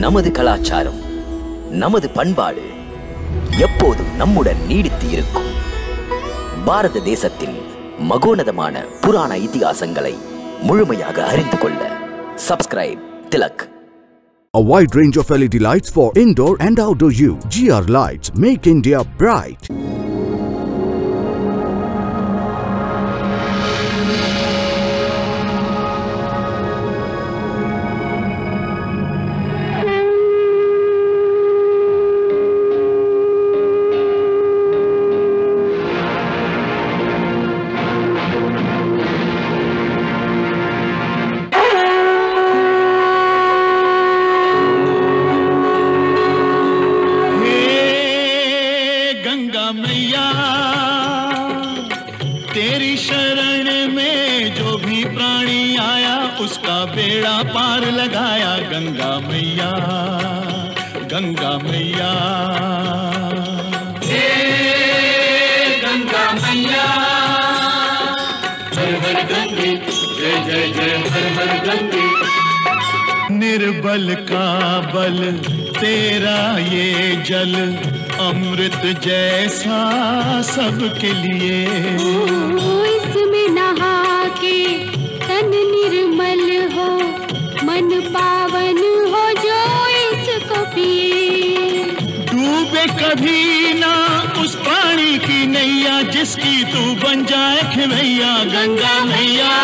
நமது கலாச்சாரம் நமது பண்பாடு எப்போதும் நம்முடன் நீடித்து இருக்கும் பாரத தேசத்தின் மகோனதமான புராண இதிகாசங்களை முழுமையாக அறிந்து கொள்ள subscribe Tilak A wide range of LED lights for indoor and outdoor use. GR Lights make India bright. हे गंगा मैया तेरी शरण में जो भी प्राणी आया उसका बेड़ा पार लगाया गंगा मैया गंगा मैया हे गंगा मैया हर हर गंगे जय जय जय हर हर गंगे निर्बल का बल तेरा ये जल अमृत जैसा सबके लिए इसमें नहा के तन निर्मल हो मन पावन हो जो इसको पिए डूबे कभी ना उस प्राणी की नैया जिसकी तू बन जाए खिलैया गंगा मैया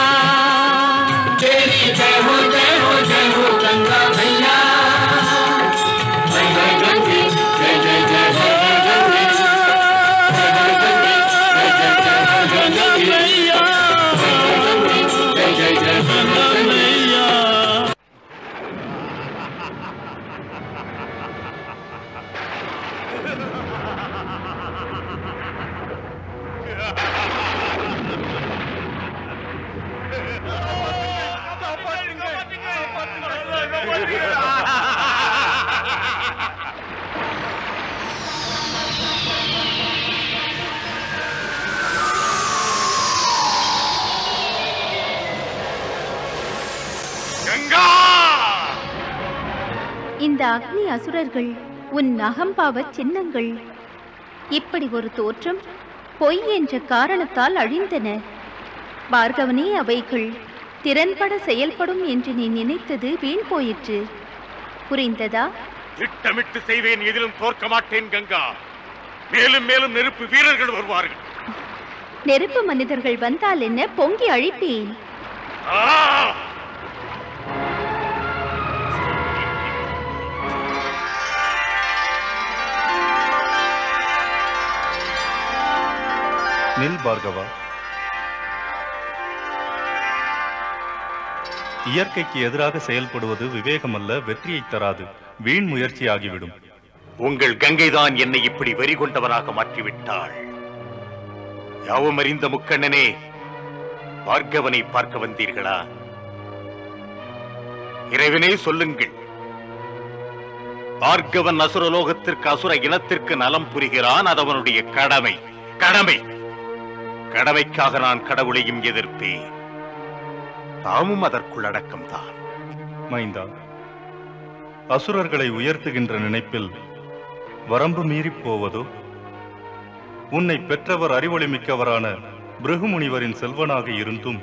तेरी जय हो जय हो जय हो गंगा मैया जय जय गंगे जय जय जय जय गंगे जय जय गंगे जय जय जय गंगा मैया जय जय जय गंगा मैया கங்கா இந்த அக்னி அசுரர்கள் உன் அகம்பாவ சின்னங்கள் இப்படி ஒரு தோற்றம் பொய் என்ற காரணத்தால் அழிந்தன பார்கவனே அவைகள் திறன்பட செயல்படும் என்று நீ நினைத்தது வீண் போயிற்று புரிந்ததா திட்டமிட்டு செய்வேன் எதிலும் தோற்க மாட்டேன் கங்கா மேலும் மேலும் நெருப்பு வீரர்கள் வருவார்கள் நெருப்பு மனிதர்கள் வந்தால் என்ன பொங்கி அழிப்பேன் ஆ! நில் பார்கவா இயற்கைக்கு எதிராக செயல்படுவது விவேகமல்ல வெற்றியை தராது வீண் முயற்சியாகிவிடும் உங்கள் கங்கைதான் என்னை இப்படி வெறி கொண்டவனாக மாற்றிவிட்டாள் யாவும் அறிந்த முக்கண்ணனே பார்கவனை பார்க்க வந்தீர்களா இறைவனே சொல்லுங்கள் பார்கவன் அசுரலோகத்திற்கு அசுர இனத்திற்கு நலம் புரிகிறான் அது அவனுடைய கடமை கடமை கடமைக்காக நான் கடவுளையும் எதிர்ப்பேன் தாமும் அதற்குள் அடக்கம்தான் மைந்தா அசுரர்களை உயர்த்துகின்ற நினைப்பில் வரம்பு மீறிப் போவதோ உன்னை பெற்றவர் அறிவொளி மிக்கவரான பிருகுமுனிவரின் செல்வனாக இருந்தும்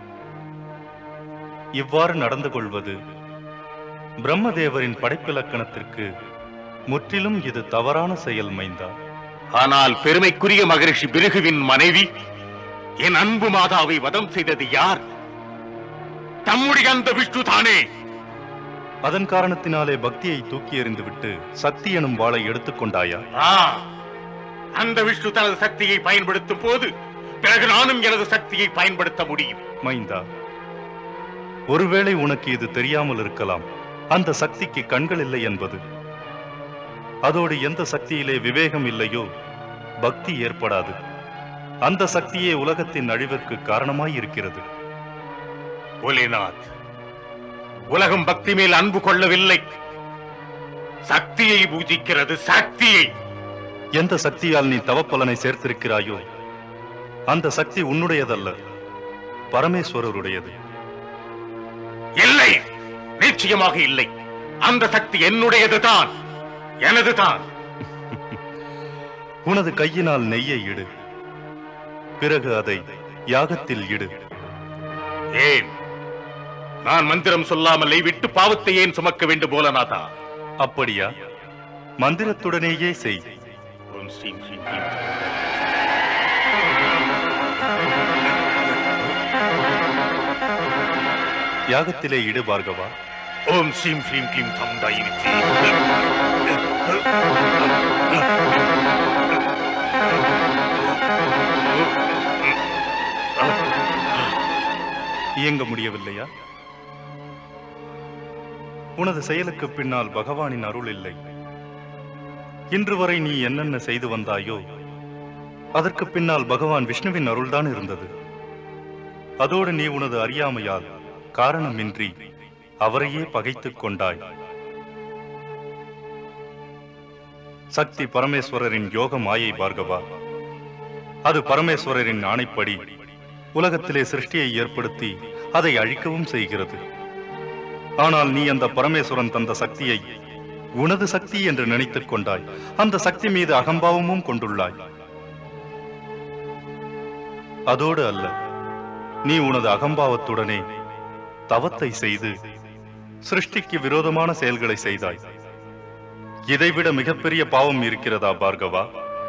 இவ்வாறு நடந்து கொள்வது பிரம்மதேவரின் படைப்பிலக்கணத்திற்கு முற்றிலும் இது தவறான செயல் மைந்தா ஆனால் பெருமைக்குரிய மகரிஷி பிருகுவின் மனைவி என் அன்பு மாதாவை வதம் செய்தது யார் தம்முடைய அந்த விஷ்ணு தானே அதன் காரணத்தினாலே பக்தியை தூக்கி எறிந்துவிட்டு சக்தி எனும் வாளை எடுத்துக்கொண்டாயா ஆ, அந்த விஷ்ணு தனது சக்தியை பயன்படுத்தும் போது பிறகு நானும் எனது சக்தியை பயன்படுத்த முடியும் மைந்தா ஒருவேளை உனக்கு இது தெரியாமல் இருக்கலாம் அந்த சக்திக்கு கண்கள் இல்லை என்பது அதோடு எந்த சக்தியிலே விவேகம் இல்லையோ பக்தி ஏற்படாது அந்த சக்தியே உலகத்தின் அழிவிற்கு காரணமாய் இருக்கிறது ஒலிநாத் உலகம் பக்தி மேல் அன்பு கொள்ளவில்லை சக்தியை பூஜிக்கிறது சக்தியை எந்த சக்தியால் நீ தவப்பலனை சேர்த்திருக்கிறாயோ அந்த சக்தி உன்னுடையதல்ல பரமேஸ்வரருடையது இல்லை நிச்சயமாக இல்லை அந்த சக்தி என்னுடையதுதான் எனதுதான் உனது கையினால் நெய்யை இடு பிறகு அதை யாகத்தில் இடு ஏன் நான் மந்திரம் சொல்லாமல் விட்டு பாவத்தை ஏன் சுமக்க வேண்டும் போலநாதா அப்படியா மந்திரத்துடனேயே செய் ஓம் ஸ்ரீம் ஸ்ரீம் ஸ்ரீம். யாகத்திலே இடு பார்கவா ஓம் ஸ்ரீம் ஸ்ரீம் கிளீம் சமுதாயினிச்சி இயங்க முடியவில்லையா உனது செயலுக்கு பின்னால் பகவானின் அருள் இல்லை இன்று வரை நீ என்னென்ன செய்து வந்தாயோ அதற்கு பின்னால் பகவான் விஷ்ணுவின் அருள்தான் இருந்தது அதோடு நீ உனது அறியாமையால் காரணமின்றி அவரையே பகைத்துக் கொண்டாய் சக்தி பரமேஸ்வரரின் யோக மாயை பார்கவா அது பரமேஸ்வரரின் ஆணைப்படி உலகத்திலே சிருஷ்டியை ஏற்படுத்தி அதை அழிக்கவும் செய்கிறது ஆனால் நீ அந்த பரமேஸ்வரன் தந்த சக்தியை உனது சக்தி என்று நினைத்துக் கொண்டாய் அந்த சக்தி மீது அகம்பாவமும் கொண்டுள்ளாய் அதோடு அல்ல நீ உனது அகம்பாவத்துடனே தவத்தை செய்து சிருஷ்டிக்கு விரோதமான செயல்களை செய்தாய் இதைவிட மிகப்பெரிய பாவம் இருக்கிறதா பார்கவா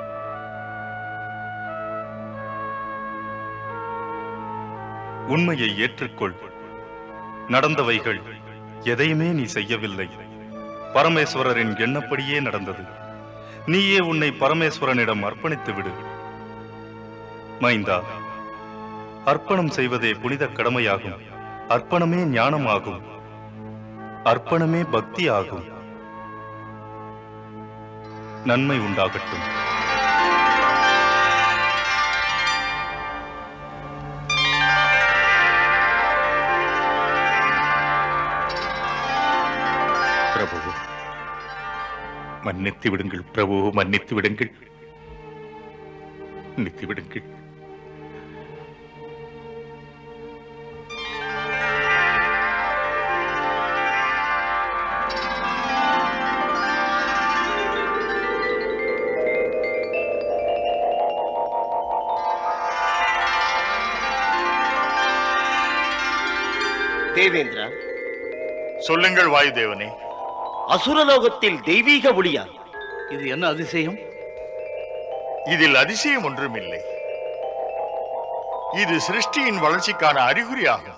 உண்மையை ஏற்றுக்கொள் நடந்தவைகள் எதையுமே நீ செய்யவில்லை பரமேஸ்வரரின் எண்ணப்படியே நடந்தது நீயே உன்னை பரமேஸ்வரனிடம் அர்ப்பணித்து விடு மைந்தா அர்ப்பணம் செய்வதே புனித கடமையாகும் அர்ப்பணமே ஞானமாகும் அர்ப்பணமே பக்தி ஆகும் நன்மை உண்டாகட்டும் பிரபு மன்னித்து விடுங்கள் பிரபு மன்னித்து விடுங்கள் மன்னித்து விடுங்கள் தேவேந்திரா சொல்லுங்கள் வாயுதேவனே அசுரலோகத்தில் தெய்வீக ஒளியா இது என்ன அதிசயம் இதில் அதிசயம் ஒன்றுமில்லை இது சிருஷ்டியின் வளர்ச்சிக்கான அறிகுறியாகும்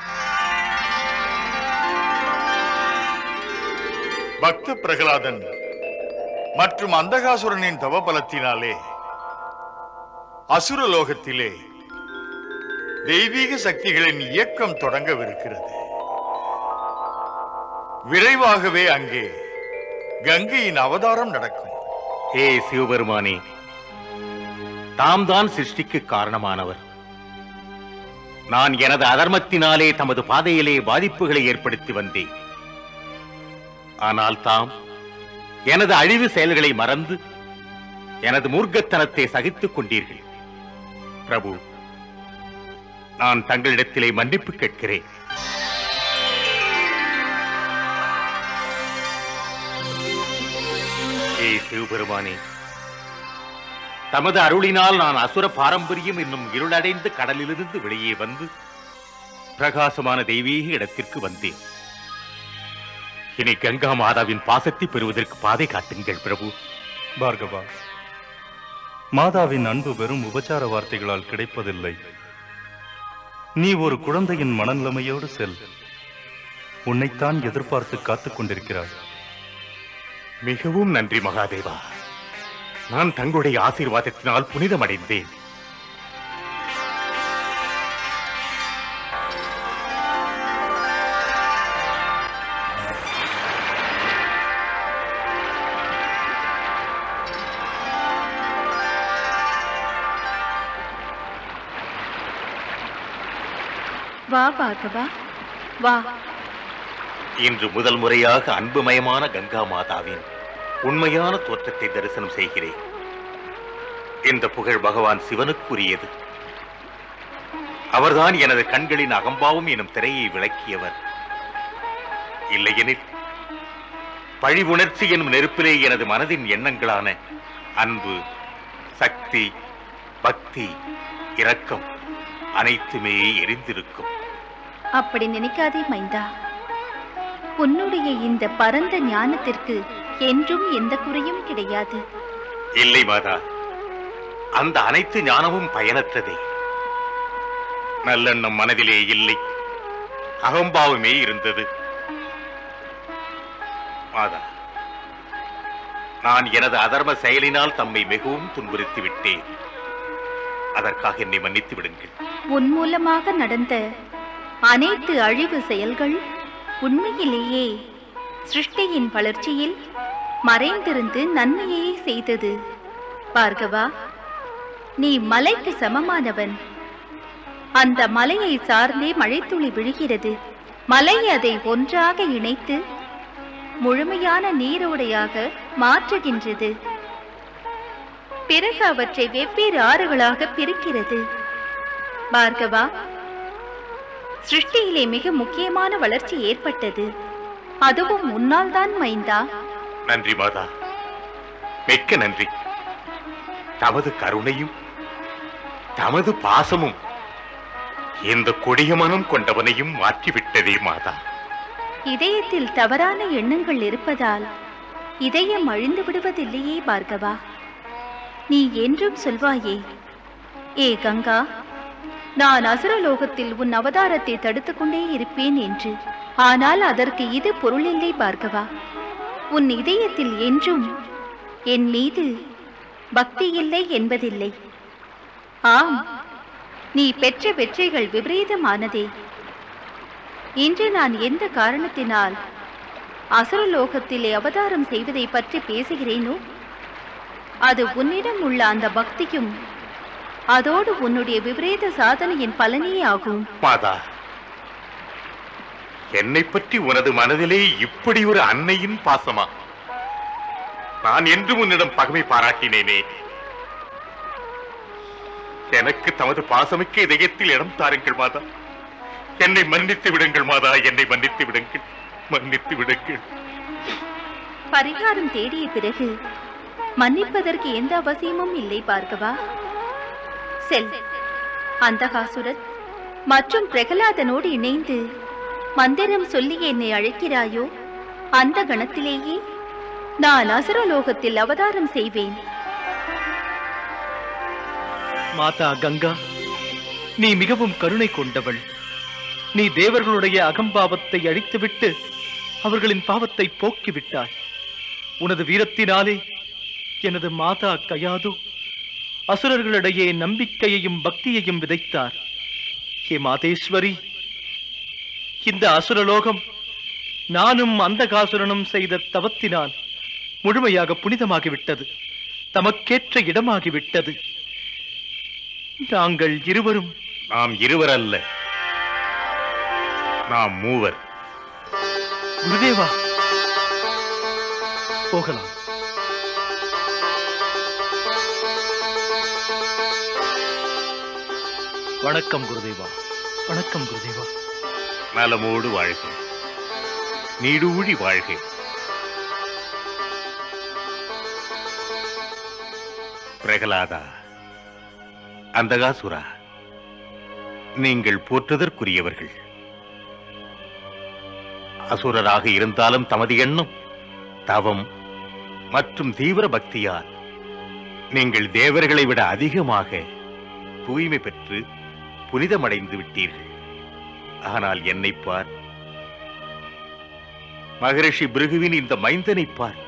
பக்த பிரகலாதன் மற்றும் அந்தகாசுரனின் தவபலத்தினாலே அசுரலோகத்திலே தெய்வீக சக்திகளின் இயக்கம் தொடங்கவிருக்கிறது விரைவாகவே அங்கே கங்கையின் அவதாரம் நடக்கும் ஹே சிவபெருமானே தாம் தான் சிருஷ்டிக்கு காரணமானவர் நான் எனது அதர்மத்தினாலே தமது பாதையிலே பாதிப்புகளை ஏற்படுத்தி வந்தேன் ஆனால் தாம் எனது அழிவு செயல்களை மறந்து எனது மூர்க்கத்தனத்தை சகித்துக் கொண்டீர்கள் பிரபு நான் தங்களிடத்திலே மன்னிப்பு கேட்கிறேன் ஏ சிவபெருமானே தமது அருளினால் நான் அசுர பாரம்பரியம் என்னும் இருளடைந்த கடலிலிருந்து வெளியே வந்து பிரகாசமான தெய்வீக இடத்திற்கு வந்தேன் இனி கங்கா மாதாவின் பாசத்தை பெறுவதற்கு பாதை காட்டுங்கள் பிரபு பார்கவா மாதாவின் அன்பு வெறும் உபச்சார வார்த்தைகளால் கிடைப்பதில்லை நீ ஒரு குழந்தையின் மனநிலைமையோடு செல் உன்னைத்தான் எதிர்பார்த்து காத்துக் கொண்டிருக்கிறாய் மிகவும் நன்றி மகாதேவா நான் தங்களுடைய ஆசீர்வாதத்தினால் புனிதமடைந்தேன் வா பார்கவா வா இன்று முதல் முறையாக அன்புமயமான கங்கா மாதாவின் உண்மையான தோற்றத்தை தரிசனம் செய்கிறேன் இந்த புகழ் பகவான் சிவனுக்குரியது அவர்தான் எனது கண்களின் அகம்பாவம் எனும் திரையை விளக்கியவர் இல்லையெனில் பழி உணர்ச்சி எனும் நெருப்பிலே எனது மனதின் எண்ணங்களான அன்பு சக்தி பக்தி இரக்கம் அனைத்துமே எரிந்திருக்கும் அப்படி நினைக்காதே மைந்தா உன்னுடைய இந்த பரந்த ஞானத்திற்கு என்றும் எந்த குறையும் கிடையாது இல்லை மாதா அந்த அனைத்து ஞானமும் பயனற்றதே நல்லெண்ணம் மனதிலே இல்லை அகம்பாவமே இருந்தது மாதா நான் எனது அதர்ம செயலினால் தம்மை மிகவும் துன்புறுத்தி விட்டேன் அதற்காக என்னை மன்னித்து விடுங்கள் உன் மூலமாக நடந்த அனைத்து அழிவு செயல்கள் உண்மையிலேயே சிருஷ்டியின் வளர்ச்சியில் மறைந்திருந்து நன்மையே செய்தது பார்கவா நீ மலைக்கு சமமானவன் அந்த மலையை சார்ந்தே மழைத்துளி விழுகிறது மலை அதை ஒன்றாக இணைத்து முழுமையான நீரோடையாக மாற்றுகின்றது பிறகு அவற்றை வெவ்வேறு ஆறுகளாக பிரிக்கிறது பார்கவா சிருஷ்டியிலே மிக முக்கியமான வளர்ச்சி ஏற்பட்டது அதுவும் உன்னால் தான் மைந்தா நன்றி மாதா மிக்க நன்றி தமது கருணையும் தமது பாசமும் இந்த கொடிய மனம் கொண்டவனையும் மாற்றிவிட்டதே மாதா இதயத்தில் தவறான எண்ணங்கள் இருப்பதால் இதயம் அழிந்து விடுவதில்லையே பார்கவா நீ என்றும் சொல்வாயே ஏ கங்கா நான் அசுரலோகத்தில் உன் அவதாரத்தை தடுத்துக் கொண்டே இருப்பேன் என்று ஆனால் அதற்கு இது பொருளில்லை பார்கவா உன் இதயத்தில் என்றும் என் மீது பக்தி இல்லை என்பதில்லை ஆம் நீ பெற்ற வெற்றிகள் விபரீதமானதே இன்று நான் எந்த காரணத்தினால் அசுரலோகத்திலே அவதாரம் செய்வதை பற்றி பேசுகிறேனோ அது உன்னிடம் உள்ள அந்த பக்தியும் அதோடு உன்னுடைய விபரீத சாதனையின் பலனே ஆகும் மாதா என்னை பற்றி உனது மனதிலே இப்படி ஒரு அன்னையின் பாசமா நான் என்று உன்னிடம் பகமை பாராட்டினேனே எனக்கு தமது பாசமிக்க இதயத்தில் இடம் தாருங்கள் மாதா என்னை மன்னித்து விடுங்கள் மாதா என்னை மன்னித்து விடுங்கள் மன்னித்து விடுங்கள் பரிகாரம் தேடிய பிறகு மன்னிப்பதற்கு எந்த அவசியமும் இல்லை பார்கவா செல் அந்தகாசுரன் மற்றும் பிரகலாதனோடு இணைந்து மந்திரம் சொல்லி என்னை அழைக்கிறாயோ அந்த கணத்திலேயே நான் அசுரலோகத்தில் அவதாரம் செய்வேன் மாதா கங்கா நீ மிகவும் கருணை கொண்டவள் நீ தேவர்களுடைய அகம்பாவத்தை அழித்துவிட்டு அவர்களின் பாவத்தை போக்கிவிட்டாய் உனது வீரத்தினாலே எனது மாதா கயாது அசுரர்களிடையே நம்பிக்கையையும் பக்தியையும் விதைத்தார் ஹே மாதேஸ்வரி இந்த அசுரலோகம் நானும் அந்தகாசுரனும் செய்த தவத்தினால் முழுமையாக புனிதமாகிவிட்டது தமக்கேற்ற இடமாகிவிட்டது நாங்கள் இருவரும் நாம் இருவர் அல்ல நாம் மூவர் குருதேவா போகலாம் வணக்கம் குருதேவா வணக்கம் குருதேவா நலமோடு வாழ்க நீடூழி வாழ்க பிரகலாதா அந்தகாசுரா நீங்கள் போற்றுதற்குரியவர்கள் அசுரராக இருந்தாலும் தமது எண்ணம் தவம் மற்றும் தீவிர பக்தியால் நீங்கள் தேவர்களை விட அதிகமாக தூய்மை பெற்று புனிதமடைந்து விட்டீர்கள் ஆனால் என்னை பார் மகரிஷி பிருகுவின் இந்த மைந்தனை பார்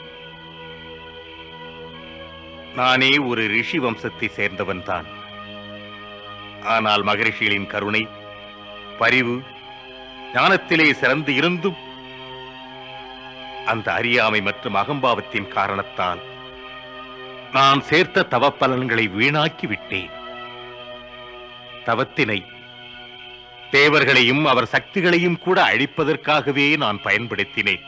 நானே ஒரு ரிஷி வம்சத்தை சேர்ந்தவன் தான் ஆனால் மகரிஷிகளின் கருணை பரிவு ஞானத்திலே சிறந்து இருந்தும் அந்த அறியாமை மற்றும் அகம்பாவத்தின் காரணத்தால் நான் சேர்த்த தவப்பலன்களை வீணாக்கி விட்டேன் தவத்தினை தேவர்களையும் அவர் சக்திகளையும் கூட அழிப்பதற்காகவே நான் பயன்படுத்தினேன்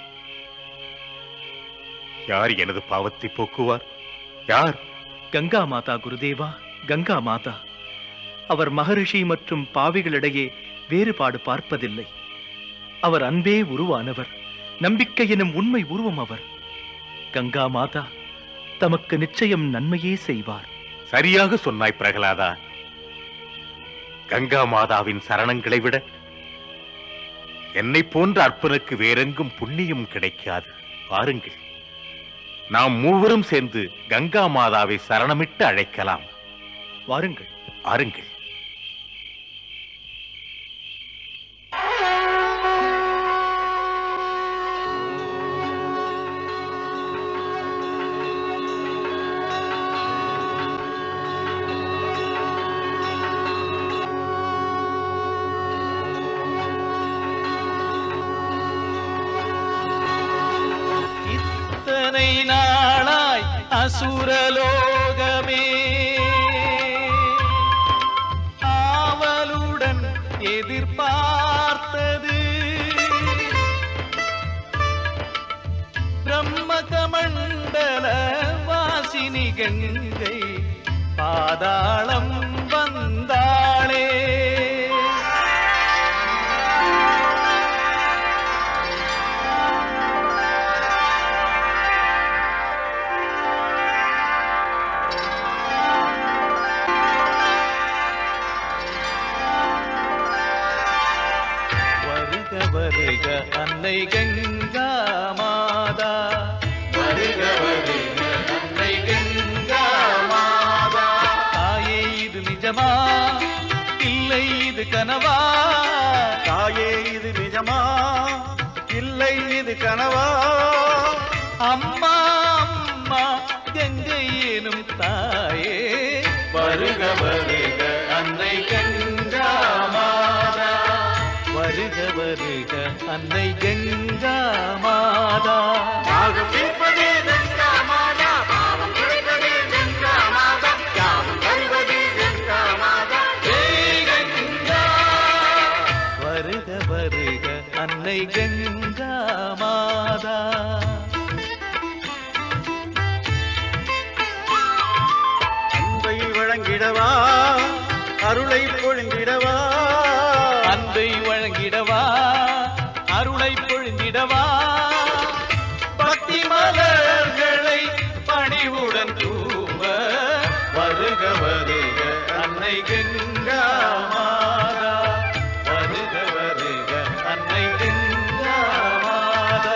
யார் எனது பாவத்தை போக்குவார் யார் கங்கா மாதா குருதேவா கங்கா மாதா அவர் மகரிஷி மற்றும் பாவிகளிடையே வேறுபாடு பார்ப்பதில்லை அவர் அன்பே உருவானவர் நம்பிக்கை எனும் உண்மை உருவம் அவர் கங்கா மாதா தமக்கு நிச்சயம் நன்மையே செய்வார் சரியாக சொன்னாய் பிரகலாதா கங்கா மாதாவின் சரணங்களை விட என்னை போன்ற அற்பனுக்கு வேறெங்கும் புண்ணியம் கிடைக்காது பாருங்கள் நாம் மூவரும் சேர்ந்து கங்கா மாதாவை சரணமிட்டு அழைக்கலாம் வாருங்கள் வாருங்கள் இத்தனை நாளாய் அசுரலோகமே ஆவலுடன் எதிர்பார்த்தது பிரம்ம கமண்டல வாசினி கங்கை பாதாளம் வந்தாளே வருக வருக அன்னை கங்கா மாதா வருக வருக அன்னை கங்கா மாதா தாயே இது நிஜமா இல்லை இது கனவா தாயே இது நிஜமா இல்லை இது கனவா அம்மா அம்மா கங்கை எனும் தாயே வருக வருக அன்னை கங்கா மாதா வருக வருக அன்னை கங்கா மாதா யாகம் தீர்ப்பதே கங்கா மாதா பாவம் குறைப்பதே கங்கா மாதா யாகம் தருவதே கங்கா மாதா ஜெய் கங்கா வருக வருக அன்னை கங்கா மாதா அன்பை வழங்கிடவா அருளை பொழிந்திடவா அன்பை வழங்கிடவா அருளை பொழிந்திடவா பக்தி மலர்களை பணிவுடன் தூவ வருக வருக அன்னை கங்கா மாதா வருக வருக அன்னை கங்கா மாதா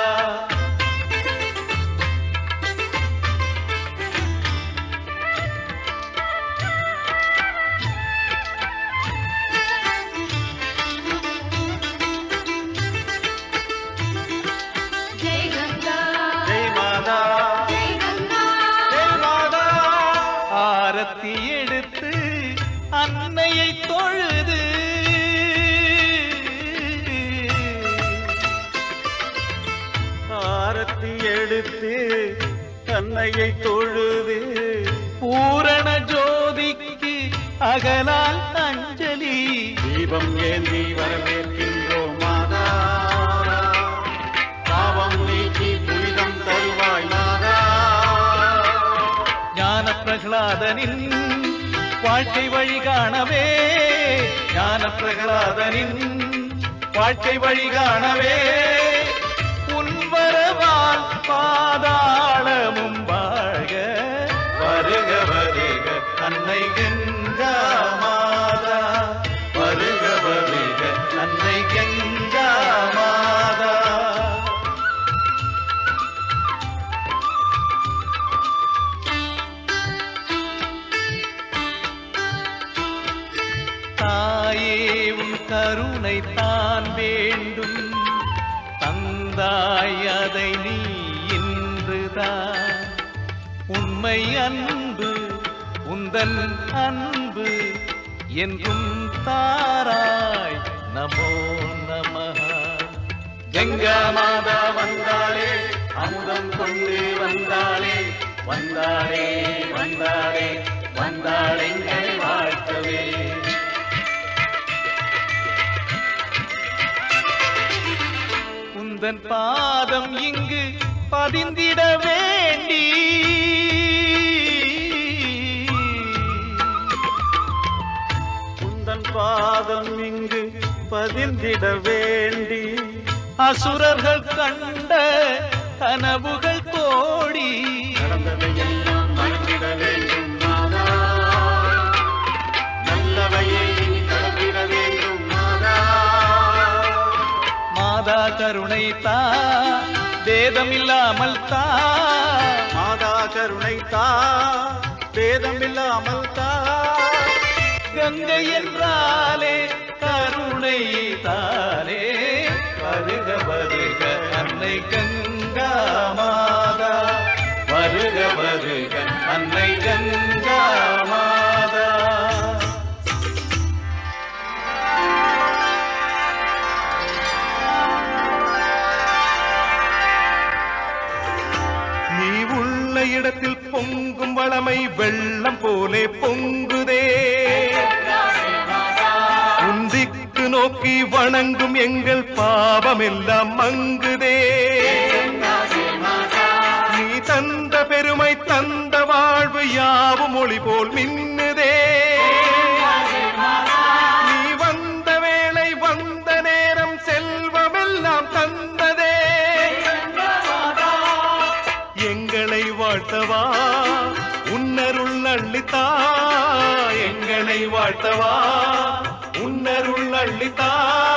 ஜெய் கங்கா ஜெய் மாதா ஜெய் கங்கா ஜெய் மாதா ஆரத்தி எடுத்து அன்னையை தொழுது ஆரத்தி எடுத்து அன்னையை தொழுது பூரண ஜோதிக்கு அகலால் அஞ்சலி தீபம் ஏந்தி வரவேற்கின்றோம் மாதா பாவம் நீக்கி புனிதம் தருவாய் மாதா ஞான பிரகலாதனின் வாழ்க்கை வழி காணவே ஞான பிரகலாதனின் வாழ்க்கை வழி காணவே உன்வரவால் பாதாளமும் வாழ்க வருக வருக அன்னை கங்கா மாதா வருக வருக அன்னை கங்கா மாதா தாயே உன் கருணை தான் வேண்டும் தந்தாய் அதை நீ இன்றுதான் உண்மை அன்பு உந்தன் அன்பு என்றும் தாராய் நமோ நமஹ கங்கா மாதா வந்தாளே அமுதம் கொண்டு வந்தாளே வந்தாளே வந்தாளே வந்தாளெங்களை வாழ்த்தவே உந்தன் பாதம் இங்கு பதிந்திட வேண்டி உந்தன் பாதம் இங்கு பதிந்திட வேண்டி அசுரர்கள் கண்ட கனவுகள் கோடி நடந்ததையெல்லாம் மறந்திட வேண்டும் மாதா நல்லவையை கடந்திட வேண்டும் மாதா மாதா கருணை தா பேதமில்லாமல் தா மாதா கருணை தா பேதமில்லாமல் தா கங்கை என்றாலே கருணை தானே வருக வருக அன்னை கங்கா மாதா வருக வருக அன்னை கங்கா மாதா நீ உள்ள இடத்தில் பொங்கும் வளமை வெள்ளம் போலே பொங்குதே உந்திக்கு நோக்கி வணங்கும் எங்கள் பாவம் எல்லாம் மங்குதே நீ தந்த பெருமை தந்த வாழ்வு யாவும் ஒளி போல் மின்னுதே நீ வந்த வேளை வந்த நேரம் செல்வமெல்லாம் தந்ததே எங்களை வாழ்த்தவா உன்னருள் அள்ளித்தா எங்களை வாழ்த்தவா உன்னருள் அள்ளித்தா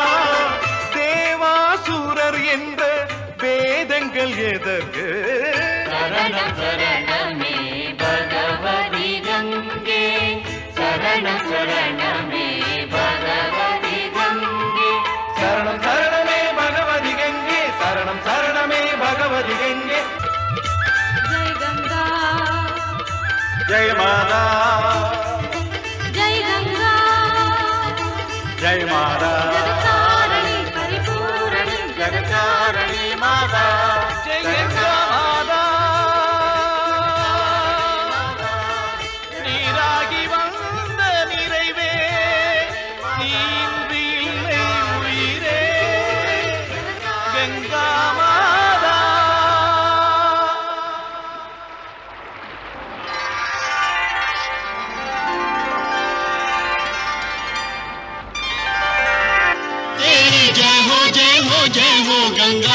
தேவாசூரர் என்ற வேதங்கள் எதற்கு சரணம் சரணமே பகவதி கங்கே சரணம் சரணமே பகவதி கங்கே சரணம் சரணமே பகவதி கங்கே சரணம் சரணமே பகவதி கங்கே ஜெய் கங்கா ஜெய மாதா ஜெய் கங்கா ஜெய மாதா ஜகதாரணி பரிபூரணி ஜகதாரணி மாதா ஜெய் கங்கா மாதா நீராகி வந்த நிறைவே நீன்றி இல்லை உயிரே கங்கா மாதா तेरी जय हो जय हो जय हो गंगा